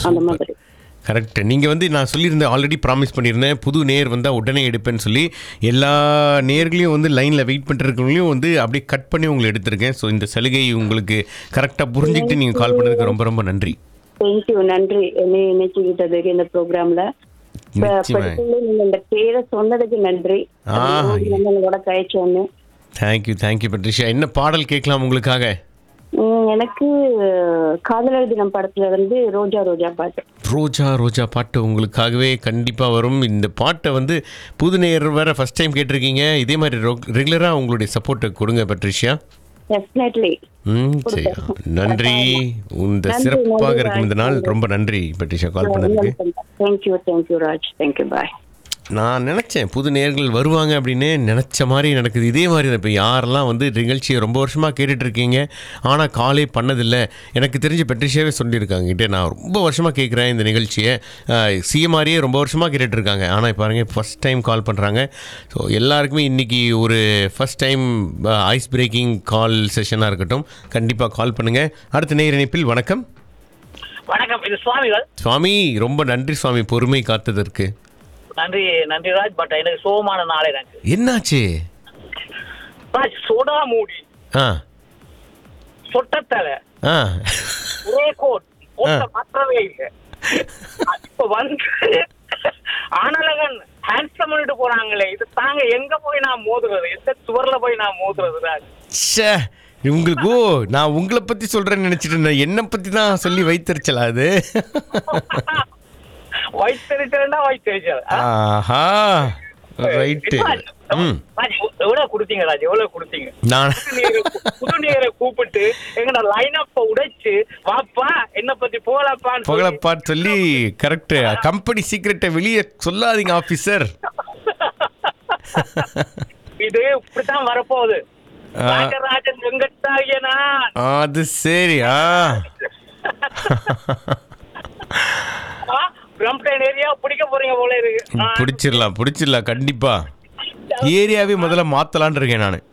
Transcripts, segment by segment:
அந்த மாதிரி கரெக்ட் நீங்கள் வந்து நான் சொல்லியிருந்தேன் ஆல்ரெடி ப்ராமிஸ் பண்ணியிருந்தேன் புது நேர் வந்தால் உடனே எடுப்பேன்னு சொல்லி எல்லா நேர்களையும் வந்து லைனில் வெயிட் பண்ணிருக்கவங்களையும் வந்து அப்படியே கட் பண்ணி உங்களை எடுத்திருக்கேன் ஸோ இந்த சலுகை உங்களுக்கு கரெக்டாக புரிஞ்சுக்கிட்டு நீங்கள் கால் பண்ணதுக்கு ரொம்ப ரொம்ப நன்றி தேங்க்யூ நன்றி என்னை இணைச்சுக்கிட்டதுக்கு இந்த ப்ரோக்ராம்ல நிச்சயமா நீங்க இந்த பேரை சொன்னதுக்கு நன்றி ஆ. உங்களோட கழிச்சோன்னு தேங்க்யூ தேங்க்யூ பட்ரிஷா என்ன பாடல் கேட்கலாம் உங்களுக்காக உம், எனக்கு காதலர் தினம் படத்துல இருந்து ரோஜா ரோஜா பாட்டு ரோஜா ரோஜா பாட்டு உங்களுக்காகவே கண்டிப்பாக வரும் இந்த பாட்டை வந்து புது நேர் வேற ஃபஸ்ட் டைம் கேட்டிருக்கீங்க இதே மாதிரி ரெகுலராக உங்களுடைய சப்போர்ட்டை கொடுங்க பட்ரிஷியா டெஃபினெட்லி ம் சரி நன்றி இந்த நன்றி, சிறப்பாக நன்றி, இருக்கும் இந்த நாள் ரொம்ப நன்றி பட்ரிஷா கால் பண்ணதுக்கு thank you thank you Raj thank you bye நான் நினச்சேன் புது நேர்கள் வருவாங்க அப்படின்னு நினச்ச மாதிரி நடக்குது இதே மாதிரி தான் இப்போ யாரெல்லாம் வந்து நிகழ்ச்சியை ரொம்ப வருஷமாக கேட்டுட்டு இருக்கீங்க ஆனால் காலே பண்ணதில்லை எனக்கு தெரிஞ்ச பெட்ரிஷியாவே சொல்லியிருக்காங்க கிட்டே நான் ரொம்ப வருஷமாக கேட்குறேன் இந்த நிகழ்ச்சியை சிஎம்ஆரியே ரொம்ப வருஷமாக கேட்டுட்டு இருக்காங்க ஆனால் இப்போ பாருங்க ஃபஸ்ட் டைம் கால் பண்ணுறாங்க ஸோ எல்லாருக்குமே இன்றைக்கி ஒரு first time ice breaking call செஷனாக இருக்கட்டும் கண்டிப்பாக கால் பண்ணுங்கள் அடுத்த நேர் இணைப்பில் வணக்கம் வணக்கம் இது சுவாமிகள் சுவாமி ரொம்ப நன்றி சுவாமி பொறுமை காத்ததற்கு நன்றி நன்றி ராஜ் பட் எனக்கு சோகமான நாள் எனக்கு என்னாச்சு ராஜ் சோடா மூடி ஆ சொட்டத்தலை ஆ ஒரே கோட் கோட்டை மாற்றவே இல்லை இப்ப வந்து ஆனலகன் ஹேண்ட்ஸம் பண்ணிட்டு போறாங்களே இது தாங்க எங்க போய் நான் மோதுறது எந்த சுவர்ல போய் நான் மோதுறது ராஜ் ச்சே உங்களுக்கு ஓ நான் உங்களை பற்றி சொல்கிறேன்னு நினச்சிட்டு இருந்தேன் என்னை பற்றி தான் சொல்லி வைத்தறிச்சலா அது வைத்தறிச்சல்னா வைத்தறிச்சல் ஆஹா ரைட்டு ம் ராஜ் எவ்வளவு கொடுத்தீங்க ராஜ் எவ்வளவு கொடுத்தீங்க நான் புது நேரை கூ- புது நேரை கூப்பிட்டு எங்கட லைன் அப்ப உடைச்சு வாப்பா என்ன பத்தி போகலப்பான்னு சொல்லி புகழப்பாட் சொல்லி கரெக்டு கம்பெனி சீக்கிரட்டை வெளியே சொல்லாதீங்க ஆஃபீஸர் இது இப்படித்தான் வரப்போகுது ஆ. ராஜராஜன் வெங்கட்டாயனா அது சரி ஆ பிரம்டன் ஏரியா பிடிக்க போறீங்க போல இருக்கு ஆ, பிடிச்சிடலாம் பிடிச்சிடலாம் கண்டிப்பா ஏரியாவே முதல்ல மாத்தலான் இருக்கேன் நான்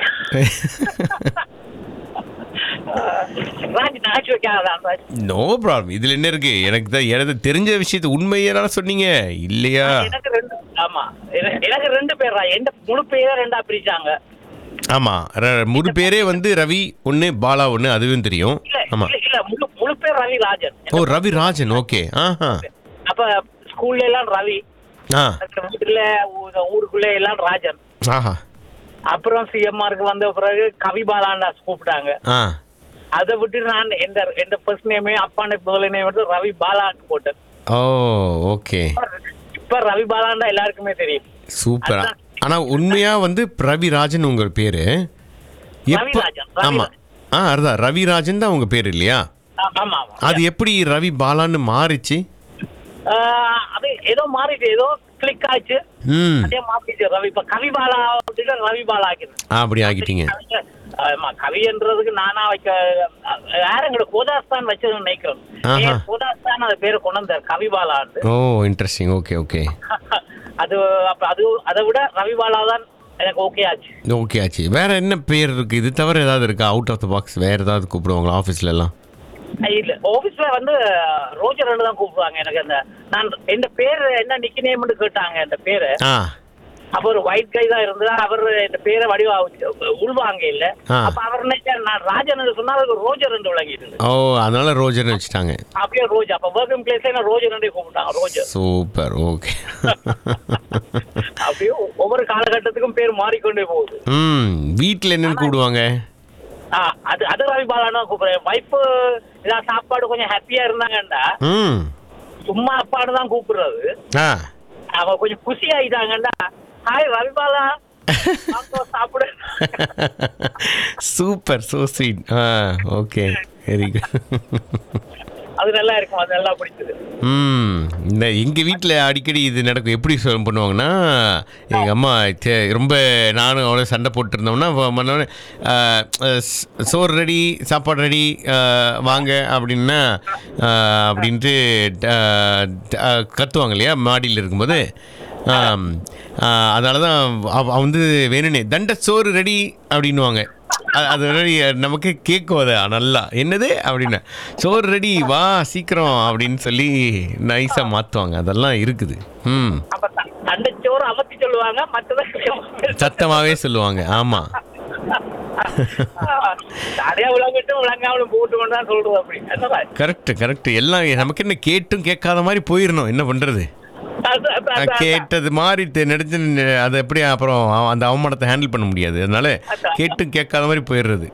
ராஜ் நாச்சு வைக்காதான் ராஜ் நோ ப்ராப்ளம் இதில் என்ன இருக்கு எனக்கு தான் எனக்கு தெரிஞ்ச விஷயத்தை உண்மையே தானே சொன்னீங்க இல்லையா எனக்கு ரெண்டு ஆமா என- எனக்கு ரெண்டு பேர் ராஜ் எந்த முழு பேரை ரெண்டா பிரிச்சாங்க ஆமாம் ர- முழு பேரே வந்து ரவி ஒன்று பாலா ஒன்று அதுவும் தெரியும் இல்ல ஆமாம் இல்ல, இல்ல முழு முழு பேர் ரவி ராஜன் ஓ ரவி ராஜன் ஓகே ஆஹா அப்ப ஸ்கூல்ல எல்லாம் ரவி ஆ அப்புறம் வீட்டுல ஊ- ஊருக்குள்ள எல்லாம் ராஜன் ஆஹா அப்புறம் சிஎம்ஆருக்கு வந்த பிறகு கவிபாலான்னு கூப்பிட்டாங்க ஆ அதை விட்டு நான் எந்த எந்த ஃபர்ஸ்ட் நேமே அப்பான முதல் நேம் வந்து ரவி பாலான்னு போட்டேன் ஓ ஓகே இப்ப ரவி பாலாண்டா எல்லாருக்குமே தெரியும் சூப்பர் ஆனால் உண்மையாக வந்து ரவி ராஜன் உங்கள் பேர் எப்போ ரவிராஜன், ரவிராஜன். ஆமாம் ஆ அதுதான் ரவி ராஜன் தான் உங்கள் பேர் இல்லையா ஆ- ஆமா ஆமா அது எப்படி ரவி பாலான்னு மாறிச்சு ஆஹ் அது ஏதோ மாறிட்டு ஏதோ கிளிக் ஆச்சு ம் அதே மாறிச்சு ரவி இப்ப கவி பாலா விட்டுட்டு ரவி பாலா ஆக்கிது ஆ, அப்படி ஆகிட்டீங்க ஆமா கவின்றதுக்கு நானா வைக்க யார எங்களுக்கு கோதாஸ்தான் வச்சதுன்னு நினைக்கிறேன் ஆஹா. ஏன் கோதாஸ்தான் அந்த பேரை கொண்டு வந்தார் கவிபாலான்னு ஓ இன்ட்ரெஸ்டிங் ஓகே ஓகே அது அப்ப அது அதை விட ரவிபாலா தான் எனக்கு ஓகே ஆச்சு ஓகே ஆச்சு வேற என்ன பேர் இருக்கு இது தவிர ஏதாவது இருக்கா அவுட் ஆஃப் த பாக்ஸ் வேற ஏதாவது கூப்பிடுவாங்களா ஆஃபீஸ்ல எல்லாம் இல்ல ஆபீஸ்ல வந்து ரோஜர் தான் கூப்பிடுவாங்க எனக்கு அந்த நான் எந்த பேர் என்ன நிக்கி நேம்னு கேட்டாங்க அந்த பேரு ஆ அப்ப ஒரு ஒயிட் கை தான் இருந்தா அவர் இந்த பேரை வடிவா உள்வாங்க இல்ல ஆ. அப்ப அவர் நினைச்சார் நான் ராஜன் சொன்னா அவருக்கு ரோஜர் என்று விளங்கிட்டு ஓ அதனால ரோஜர்னு வச்சுட்டாங்க அப்படியே ரோஜ் அப்ப ஒர்க்கிங் பிளேஸ்ல என்ன ரோஜர் கூப்பிட்டாங்க ரோஜர் சூப்பர் ஓகே அப்படியே ஒவ்வொரு காலகட்டத்துக்கும் பேர் மாறிக்கொண்டே போகுது ம் வீட்டில் என்னன்னு கூப்பிடுவாங்க ஆ, அது அது ரவி பாலான்னு தான் கூப்பிடுறேன் வைஃப் ஏதாவது சாப்பாடு கொஞ்சம் ஹாப்பியா இருந்தாங்கண்டா ம் சும்மா அப்பான்னு தான் கூப்பிடுறது ஆ அவ கொஞ்சம் குஷி ஆயிட்டாங்கடா ஹாய் ரவிபாலா வாங்க சாப்பிடு சூப்பர் ஸோ ஸ்வீட் ஆ ஓகே வெரி குட் அது நல்லா இருக்கும் அது நல்லா பிடிச்சது ம் இந்த எங்கள் வீட்டில் அடிக்கடி இது நடக்கும் எப்படி சொல் பண்ணுவாங்கன்னா எங்கள் அம்மா தே- ரொம்ப நானும் அவ்வளோ சண்டை போட்டுருந்தோம்னா வ- மன்னோடனே, ஆ, ஸ்- சோறு ரெடி சாப்பாடு ரெடி வாங்க அப்படின்னா ஆ, அப்படின்ட்டு ஆ, ஆ, கத்துவாங்க இல்லையா மாடியில் இருக்கும்போது ஆம், ஆ, அதனால தான் அவ அவ வந்து வேணும்னே தண்ட சோறு ரெடி அப்படின்னுவாங்க அது- அது ஒரு நமக்கு கேட்கும் அது நல்லா என்னது அப்படின்னு சோறு ரெடி வா சீக்கிரம் அப்படின்னு சொல்லி நைஸாக மாற்றுவாங்க அதெல்லாம் இருக்குது ம் அப்ப த- தண்டைச்சோறு அமர்த்தி சொல்லுவாங்க மற்றதை சத்தமாகவே சொல்லுவாங்க ஆமாம் நிறைய விளங்கிட்டும் விளங்காமலும் போட்டு கொண்டு தான் சொல்றது அப்படி என்னடா? கரெக்ட் கரெக்ட் எல்லாம் நமக்கு என்ன கேட்டும் கேட்காத மாதிரி போயிடணும் என்ன பண்ணுறது அது- அது- அது- அது- கேட்டது மாதிரி தெ- நடிச்சு நி- அதை எப்படி அப்புறம் அவ- அந்த அவமானத்தை ஹேண்டில் பண்ண முடியாது அதனால கேட்டும் கேட்காத மாதிரி போயிடுறது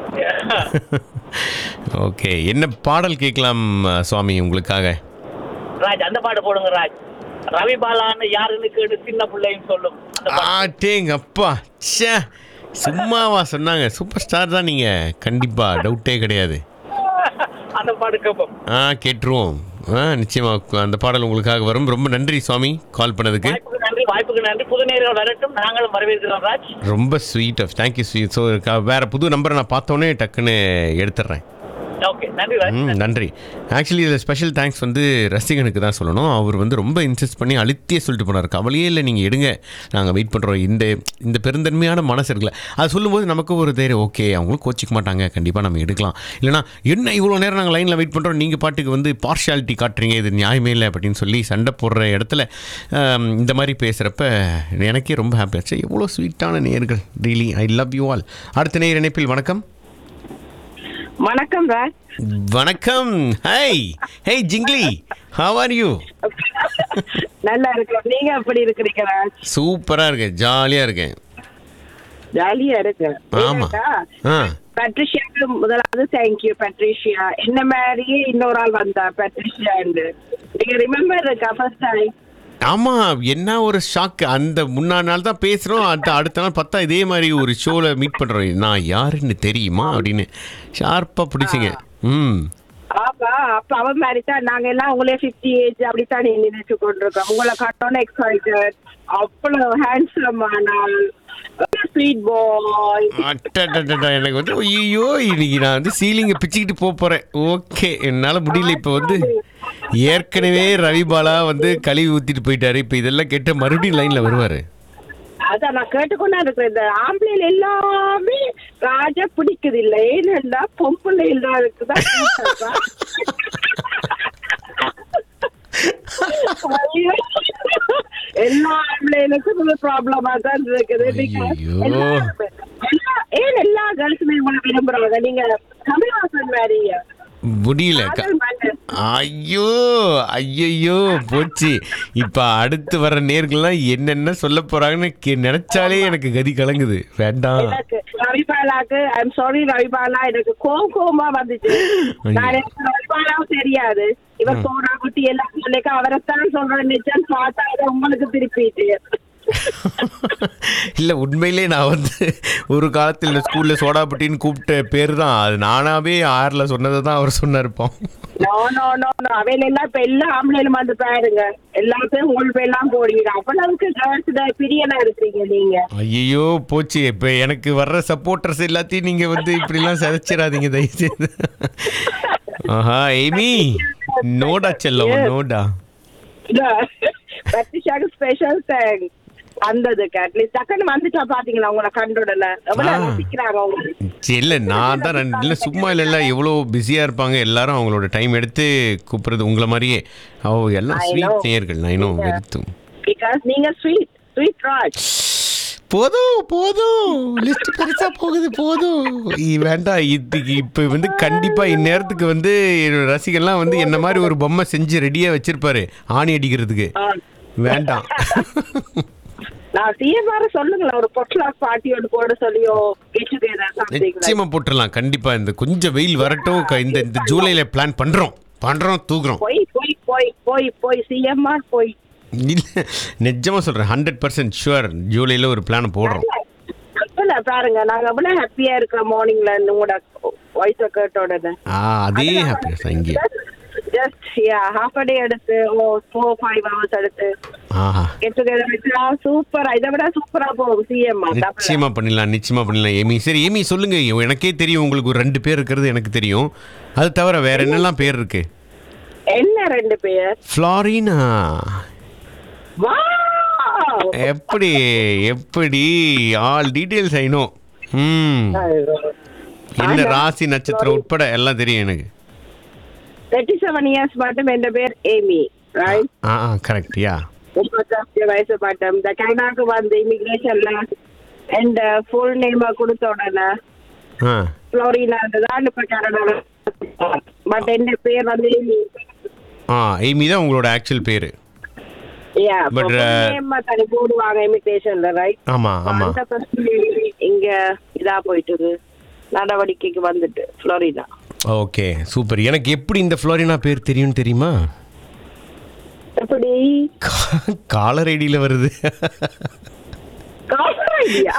ஓகே என்ன பாடல் கேட்கலாம் அஹ், சுவாமி உங்களுக்காக ராஜ் அந்த பாட்டு போடுங்க ராஜ் ரவி பாலான்னு யாருன்னு கேட்டு சின்ன பிள்ளைன்னு சொல்லும் அந்த பாட்டு. ஆட்டேங்க அப்பா ச்சே சும்மாவா சொன்னாங்க சூப்பர் ஸ்டார் தான் நீங்கள் கண்டிப்பாக டவுட்டே கிடையாது அந்த பாட்டு கேட்போம் ஆ கேட்டுருவோம் ஆ நிச்சயமாக அந்த பாடல் உங்களுக்காக வரும் ரொம்ப நன்றி சுவாமி கால் பண்ணதுக்கு வாய்ப்புக்கு நன்றி வாய்ப்புக்கு நன்றி புது நேரம் வரட்டும் நாங்களும் வரவேற்கிறோம் ராஜ் ரொம்ப sweet of thank you sweet so வேறு புது நம்பரை நான் பார்த்தோன்னே டக்குன்னு எடுத்துடுறேன் ஓகே நன்றி ராஜ் ம் நன்றி ஆக்சுவலி இதில் ஸ்பெஷல் தேங்க்ஸ் வந்து ரசிகனுக்கு தான் சொல்லணும் அவர் வந்து ரொம்ப இன்சிஸ்ட் பண்ணி அழுத்தியே சொல்லிட்டு போனார் கவலையே இல்லை நீங்கள் எடுங்க நாங்கள் வெயிட் பண்ணுறோம் இந்த இந்த பெருந்தன்மையான மனசு இருக்குல்ல அது சொல்லும்போது நமக்கு ஒரு தைரியம் ஓகே அவங்களும் கோச்சிக்க மாட்டாங்க கண்டிப்பாக நம்ம எடுக்கலாம் இல்லைனா என்ன இவ்வளோ நேரம் நாங்கள் லைனில் வெயிட் பண்ணுறோம் நீங்கள் பாட்டுக்கு வந்து பார்ஷியாலிட்டி காட்டுறீங்க இது நியாயமே இல்லை அப்படின்னு சொல்லி சண்டை போடுற இடத்துல ஆம், இந்த மாதிரி பேசுகிறப்ப எனக்கே ரொம்ப ஹாப்பி ஆச்சு எவ்வளோ ஸ்வீட்டான நேர்கள் really I love you all அடுத்த நேர் இணைப்பில் வணக்கம் வணக்கம் ராஜ் வணக்கம் ஹாய் ஹே ஜிங்லி ஹவ் ஆர் யூ நல்லா இருக்கோம் நீங்க எப்படி இருக்கிறீங்க ராஜ் சூப்பராக இருக்கேன் ஜாலியாக இருக்கேன் ஜாலியா இருக்கு ஆமா. ஆ பட்ரிஷியாக்கு முதலாவது தேங்க்யூ பட்ரிஷியா என்ன மாதிரியே இன்னொரு ஆள் வந்தா பட்ரிஷியா நீங்க ரிமெம்பர் இருக்கா ஃபர்ஸ்ட் டைம் ஆமாம் என்ன ஒரு ஷாக் அந்த முன்னா நாள் தான் பேசுகிறோம் அடுத்த அடுத்த நாள் பார்த்தா இதே மாதிரி ஒரு ஷோவில் மீட் பண்ணுறோம் நான் யாருன்னு தெரியுமா அப்படின்னு ஷார்ப்பாக பிடிச்சிங்க ம் ஆமா அப்ப அவன் மாதிரி தான் நாங்க எல்லாம் உங்களே பிப்டி ஏஜ் அப்படித்தான் நினைச்சு கொண்டிருக்கோம் உங்களை காட்டோன்னு எக்ஸைட்டட் அவ்வளவு ஹேண்ட்ஸம் ஆனால் ஸ்வீட் பாய் அட்டடடடா, எனக்கு வந்து ஐயோ இன்னைக்கு நான் வந்து சீலிங்கை பிச்சுக்கிட்டு போக போகிறேன் ஓகே என்னால் முடியல இப்போ வந்து ஏற்கனவே ரவிபாலா வந்து கழுவி ஊற்றிட்டு போயிட்டாரு இப்போ இதெல்லாம் கேட்டு மறுபடியும் லைனில் வருவார் அதான் நான் கேட்டுக்கொண்டா இருக்கிறேன் இந்த ஆம்பளைல எல்லாமே ராஜா பிடிக்குது இல்ல ஏன்னா பொம்பளை எல்லாம் இருக்குதா ஐயோ. எல்லா ஆம்பளைகளுக்கும் ஒரு ப்ராப்ளமா தான் இருக்குது because ஐயையோ. எல்லாருமே- எல்லா- ஏன் எல்லா கேர்ள்ஸுமே உங்களை விரும்புறாங்க நீங்க கமல்ஹாசன் மாதிரி முடியல க- காதல் மன்னன். ஐயோ ஐயோ போச்சு இப்போ அடுத்து வர நேர்கள்லாம் என்னென்ன சொல்ல போறாங்கன்னு கே- நினைச்சாலே எனக்கு கதி கலங்குது வேண்டாம் எனக்கு ரவிபாலாக்கு ஐம் சாரி ரவிபாலா எனக்கு கோவம் கோவமா வந்துச்சு நான் எனக்கு ரவிபாலாவும் தெரியாது இவர் சோடா குட்டி எல்லாம் சொல்லிக்க அவரைத்தான் சொல்றேன் நிச்சயம் பார்த்தா இதை உங்களுக்கு திருப்பிட்டு இல்லை உண்மையிலே நான் வந்து ஒரு காலத்தில் இந்த ஸ்கூலில் சோடாபட்டின்னு கூப்பிட்ட பேர் தான் அது நானாவே ஆறில் சொன்னதை தான் அவர் சொன்னார்ப்போம் நோ நோ நோ நோ அவையில எல்லாம் இப்ப எல்லா ஆம்பளையிலும் வந்து பாருங்க எல்லாத்தையும் உங்கள் எல்லாம் போடுவீங்க அவ்வளவுக்கு கேர்ள்ஸ் பிரியனா இருக்கிறீங்க நீங்க ஐயோ போச்சு இப்போ எனக்கு வர்ற சப்போர்ட்டர்ஸ் எல்லாத்தையும் நீங்கள் வந்து இப்படிலாம் சிதைச்சிடாதீங்க தயவுசெய்து ஆஹா எய்மி நோடா செல்லம் நோடா பத்திஷாக்கு ஸ்பெஷல் தேங்க்ஸ் வந்ததுக்கு அட்லீஸ்ட் டக்குன்னு வந்துட்டா பாத்தீங்களா உங்களை கண்டுடல எவ்வளவு ஆ. ரசிக்கிறாங்க உங்களுக்கு இல்லை நான் தான் ரெண்டு இல்லை சும்மா இல்லைல்ல எவ்வளோ பிஸியாக இருப்பாங்க எல்லாரும் அவங்களோட டைம் எடுத்து கூப்பிடுறது உங்களை மாதிரியே ஓ எல்லாம் I know. ஸ்வீட் நேயர்கள் நான் இன்னும் வெறுத்தும் பிகாஸ் நீங்க ஸ்வீட் ஸ்வீட் ராஜ் போதும் போதும் லிஸ்ட் பெருசா போகுது போதும் இ- வேண்டாம் இதுக்கு இப்போ வந்து கண்டிப்பா இந்நேரத்துக்கு வந்து என்னோட ரசிகர்லாம் வந்து என்ன மாதிரி ஒரு பொம்மை செஞ்சு ரெடியா வச்சிருப்பாரு ஆணி அடிக்கிறதுக்கு வேண்டாம் நான் சிஎம்ஆர் சொல்லுங்களேன் ஒரு பொட்லாக் பார்ட்டி ஒன்று போட சொல்லியோ கெட் டுகெதர் சம்திங் நிச்சயமா போட்டுடலாம் கண்டிப்பா இந்த கொஞ்சம் வெயில் வரட்டும் க- இந்த இந்த ஜூலைல பிளான் பண்றோம் பண்றோம் தூக்குறோம் போய் போய் போய் போய் போய் சிஎம்ஆர் போய் இல்ல நிஜமா சொல்றேன் ஹண்ட்ரட் பர்சன்ட் ஷுவர் ஜூலைல ஒரு பிளான் போடுறோம் இல்ல பாருங்க நாங்க எவ்வளவு ஹாப்பியா இருக்கோம் மார்னிங்ல உங்களோட வாய்ஸ கேட்ட உடனே ஆ அதே ஹாப்பினஸ் இங்கே ஜஸ்ட் யா ஹாஃப் அ டே எடுத்து ஓ ஃபோர் ஃபைவ் ஹவர்ஸ் எடுத்து ஆஹா கெட் டுகெதர் வச்சா சூப்பரா இதை விட சூப்பரா போகும் சிஎம்ஆர் நிச்சயமா பண்ணிடலாம் நிச்சயமா பண்ணிடலாம் ஏமி சரி ஏமி சொல்லுங்க எனக்கே தெரியும் உங்களுக்கு ஒரு ரெண்டு பேர் இருக்கிறது எனக்கு தெரியும் அது தவிர வேற என்னெல்லாம் பேர் இருக்கு என்ன ரெண்டு பேர் ஃப்ளாரினா வாவ் எப்படி எப்படி ஆல் டீட்டெயில்ஸ் ஐனோ ம் என்ன ஆனா, ராசி நட்சத்திரம் உட்பட எல்லாம் தெரியும் எனக்கு தேர்ட்டி செவன் இயர்ஸ் மட்டும் என் பேர் ஏமி ரைட் ஆ ஆ கரெக்ட் யா முப்பத்தஞ்சு வயசு மட்டும் இந்த கனடாக்கு வந்து இமிகிரேஷன்ல என் ஃபுல் நேம் கொடுத்த உடனே ஆ ஃப்ளோரினா தான் இப்ப கனடால பட் என் பேர் வந்து ஏமி ஆ எய்மி தான் உங்களோட ஆக்சுவல் பேர் yeah But, but uh, name தனி போடுவாங்க இமிகிரேஷன்ல ரைட் ஆமாம் ஆமாம் அந்த பிரச்சனை இங்க இதா போயிட்டு நடவடிக்கைக்கு வந்துட்டு ஃப்ளோரிடா ஓகே சூப்பர் எனக்கு எப்படி இந்த ஃப்ளோரினா பேர் தெரியும்னு தெரியுமா எப்படி காலர் ஐடியில் வருது காசா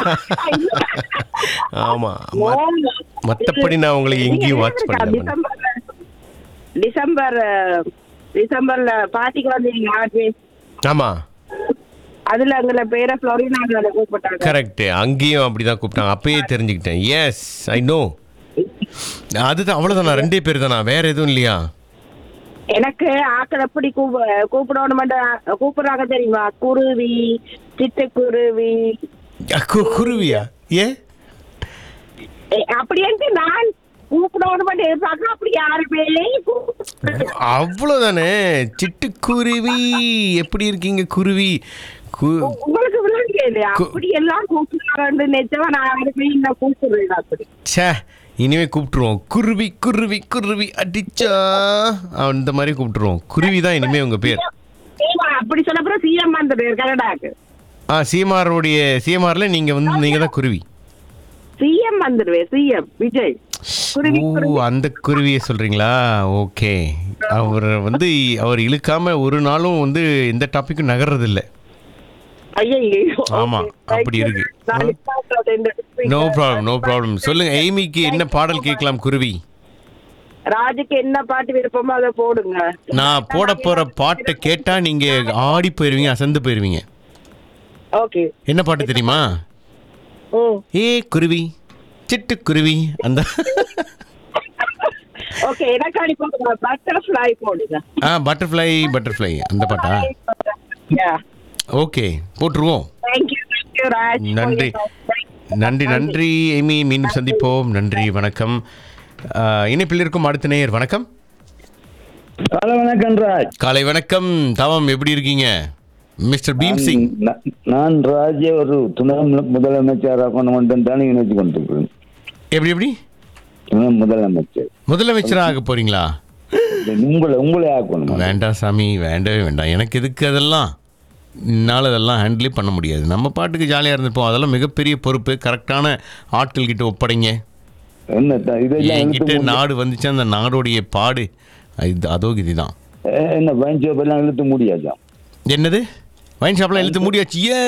ஆமா மத்- மத்தபடி நான் உங்களுக்கு எங்கேயும் watch பண்ணல. டிசம்பர் டிசம்பர் அஹ், டிசம்பர்ல பார்ட்டிக்கு வந்தீங்க ஆர்ஜே ஆமா அதுல அங்க பேரை ஃப்ளோரினால கூப்பிட்டாங்க கரெக்ட் அங்கேயும் அப்படிதான் கூப்பிட்டாங்க அப்பயே தெரிஞ்சுக்கிட்டேன் எஸ் ஐ நோ அதுதான் அவ்வளோதானா ரெண்டே பேர் தானா வேற எதுவும் இல்லையா எனக்கு ஆக்கள் எப்படி கூப்ப கூப்பிடணும் கூப்பிடுறாங்க தெரியுமா குருவி சிட்டுக்குருவி அ, கு- குருவியா ஏன் ஏ, அப்படின்ட்டு நான் கூப்பிடணும் எதிர்பார்க்க அப்படி யாருமே கூப்பிடல. அவ்வளோதானே சிட்டுக்குருவி எப்படி இருக்கீங்க குருவி கு உங்களுக்கு விளங்க இல்லையா கு- அப்படி எல்லாம் கூப்பிடுறாங்க நிஜமா நான் யாருமே இன்னும் கூப்பிடுறேன் அப்படி ச்சே இனிமே கூப்பிட்டுருவோம் குருவி குருவி குருவி அடிச்சா அந்த மாதிரி கூப்பிட்டுருவோம் குருவி தான் இனிமே உங்க பேர் ஏம்மா, அப்படி சொன்ன அப்புறம் சிஎம் வந்துடு கனடாக்கு ஆ சிஎம்ஆருடைய சிஎம்ஆர்ல நீங்க வந்து நீங்க தான் குருவி சிஎம் வந்துடுவேன் சிஎம் விஜய் குருவி ஓ குருவி அந்த குருவியை சொல்றீங்களா ஓகே அவர் வந்து அவர் இழுக்காம ஒரு நாளும் வந்து எந்த டாபிக்கும் நகர்றது இல்ல ஐயையோ. ஆமா, Okay, அப்படி thank you. இருக்கு. நான் ஆ. நிப்பாட்டுறேன் இந்த speaker. No problem no problem சொல்லுங்க எய்மிக்கு என்ன பாடல் கேட்கலாம் குருவி ராஜுக்கு என்ன பாட்டு விருப்பமோ அதை போடுங்க நான் போட போற பாட்டை கேட்டா நீங்க ஆடி போயிருவீங்க அசந்து போயிருவீங்க ஓகே என்ன பாட்டு தெரியுமா ம் ஏ குருவி சிட்டு குருவி அந்த ஓகே எனக்காடி போடுங்க பட்டர்ஃப்ளை போடுங்க ஆ பட்டர்ஃப்ளை பட்டர்ஃப்ளை அந்த பாட்டா Yeah. ஓகே போட்டுருவோம் Thank you, thank you, Raj, for நன்றி your time. நன்றி நன்றி எமி மீண்டும் சந்திப்போம் நன்றி வணக்கம் ஆ, இணைப்பில் இருக்கும் அடுத்த நேயர் வணக்கம் ஹலோ வணக்கம் ராஜ் காலை வணக்கம் தவம் எப்படி இருக்கீங்க மிஸ்டர் பீம் சிங் நான் நான் ராஜே ஒரு துணை மு- முதலமைச்சராக கொண்டு வந்து தான் நினைச்சு கொண்டிருக்கிறேன் எப்படி எப்படி துணை முதலமைச்சர் முதலமைச்சராக ஆக போறீங்களா உங்களை உங்களே ஆக்கணும் வேண்டாம் சாமி வேண்டவே வேண்டாம் எனக்கு எதுக்கு அதெல்லாம் என்னால் அதெல்லாம் ஹேண்டிலே பண்ண முடியாது நம்ம பாட்டுக்கு ஜாலியாக இருந்துப்போம் அதெல்லாம் மிகப்பெரிய பொறுப்பு கரெக்டான ஆட்கள் கிட்ட ஒப்படைங்க என்ன த- இதெல்லாம் என்கிட்ட இழுத்து மூடி- நாடு வந்துச்சு அந்த நாடோடைய பாடு இது அதோ இதுதான் ஏ, என்ன வைன் ஷாப் எல்லாம் இழுத்து முடியாதான் என்னது வைன் ஷாப்லாம் இழுத்து முடியாச்சு ஏ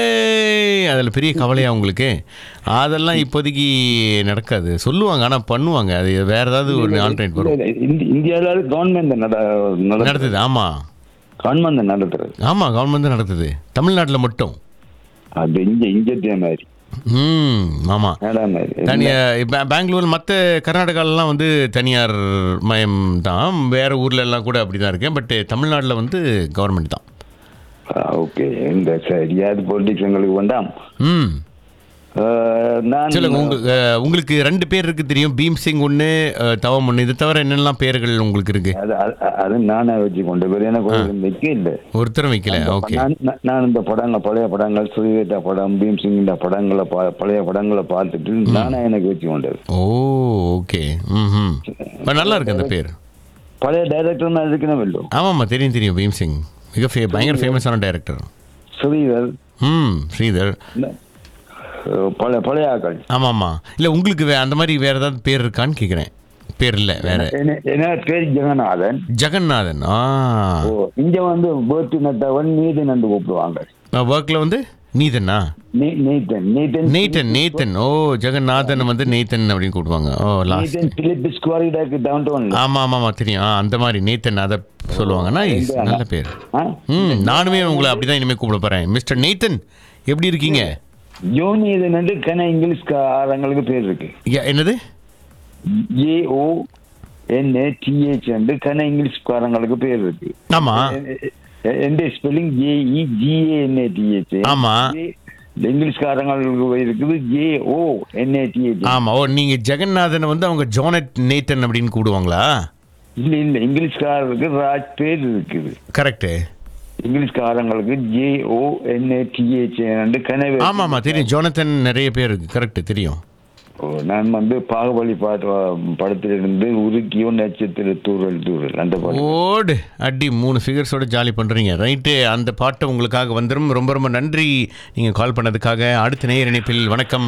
அதில் பெரிய கவலையா உங்களுக்கு அதெல்லாம் இப்போதைக்கு நடக்காது சொல்லுவாங்க ஆனால் பண்ணுவாங்க அது வேற ஏதாவது ஒரு ஆல்டர்னேட் வரும் இந்தியாவில் கவர்மெண்ட் நடத்துறது நடத்துது ஆமாம் கவர்மெண்ட் நடத்துறது ஆமாம் கவர்மெண்ட் தான் நடத்துது தமிழ்நாட்டில் மட்டும் அது இங்க இங்கே மாதிரி ம் ஆமாம் மேடம் மாதிரி தனியார் பே- பெங்களூர் மற்ற கர்நாடகாலலாம் வந்து தனியார் மயம் தான் வேறு ஊர்ல எல்லாம் கூட அப்படி தான் இருக்கேன் பட் தமிழ்நாட்டில் வந்து கவர்மெண்ட் தான் ஓகே இந்த சரியாது பொலிட்டிக்ஸ் எங்களுக்கு வேண்டாம் ம் அஹ், நான் சொல்லுங்க உங்க அஹ், உங்களுக்கு ரெண்டு பேர் இருக்கு தெரியும் பீம் சிங் ஒன்று தவம் ஒன்று இது தவிர என்னெல்லாம் பேர்கள் உங்களுக்கு இருக்கு அது அது- அது நானே வச்சு கொண்டு போய் எனக்கு ஒரு மிக்க இல்லை ஒருத்தரும் வைக்கல ஓகே நான் நான்- நான் இந்த படங்கள் பழைய படங்கள் சுயவேட்டா படம் பீம் சிங் இந்த படங்களை பா- பழைய படங்களை பார்த்துட்டு நானே எனக்கு வச்சு கொண்டது ஓ ஓகே ம் நல்லா இருக்கு அந்த பேர் பழைய டைரக்டர் நான் இருக்கணும் இல்லை ஆமாம்மா தெரியும் தெரியும் பீம் சிங் மிக ஃபே பயங்கர ஃபேமஸான டைரக்டர் ஸ்ரீதர் ம் ஸ்ரீதர் இந்த, அஹ், பழைய பழைய ஆக்கள் ஆமாம்மா இல்லை உங்களுக்கு வே அந்த மாதிரி வேறு ஏதாவது பேர் இருக்கான்னு கேட்குறேன் பேர் இல்லை வேற என்ன- என்ன பேர் ஜெகநாதன் ஜெகநாதன் ஆ ஓ இங்க வந்து பேர்த்தி நட்டவன் நீதன் என்று கூப்பிடுவாங்க ஒர்க்கில் வந்து நீதனா நீ- நீதன் நீதன் நேத்தன் நேத்தன் ஓ ஜெகநாதன் வந்து நேத்தன் அப்படின்னு கூப்பிடுவாங்க ஓ லாஸ்ட் நீதன் பிலிப் ஸ்குவாரிடாக்கு டவுன் டவுன் ஆமாம் ஆமாம் ஆமாம் தெரியும் ஆ அந்த மாதிரி நேத்தன் அதை சொல்லுவாங்க நைஸ் நல்ல பேர் ம் நானுமே உங்களை அப்படி தான் இனிமேல் கூப்பிட போகிறேன் மிஸ்டர் நேத்தன் எப்படி இருக்கீங்க யோனிதன் என்று கன இங்கிலீஷ் காரங்களுக்கு பேர் இருக்கு யா- என்னது ஏஓ என்ஏ டிஹெச் என்று கன இங்கிலீஷ்காரங்களுக்கு பேர் இருக்கு ஆமாம் எந்த ஸ்பெல்லிங் ஏஇ ஜிஏஎன்ஏ டிஹெச் ஆமாம் இந்த இங்கிலீஷ்காரங்களுக்கு இருக்குது ஜே ஓ என்ஏடிஏ ஆமா ஓ நீங்க ஜெகநாதனை வந்து அவங்க ஜோனட் நேத்தன் அப்படின்னு கூப்பிடுவாங்களா இல்ல இல்ல இங்கிலீஷ்காரருக்கு ராஜ் பேர் இருக்குது கரெக்டு இங்கிலீஷ்காரங்களுக்கு ஜே ஓ என்ஏடிஏச் கனவே ஆமா ஆமா தெரியும் ஜோனத்தன் நிறைய பேர் இருக்கு கரெக்ட் தெரியும் ஓ, நான் வந்து பாகுபலி பாட்டு படத்திலிருந்து உருக்கியோ நட்சத்திர தூரல் தூரல் அந்த பாட்டு ஓடு அடி மூணு ஃபிகர்ஸோட ஜாலி பண்ணுறீங்க ரைட்டு அந்த பாட்டு உங்களுக்காக வந்துடும் ரொம்ப ரொம்ப நன்றி நீங்கள் கால் பண்ணதுக்காக அடுத்த நேயர் இணைப்பில் வணக்கம்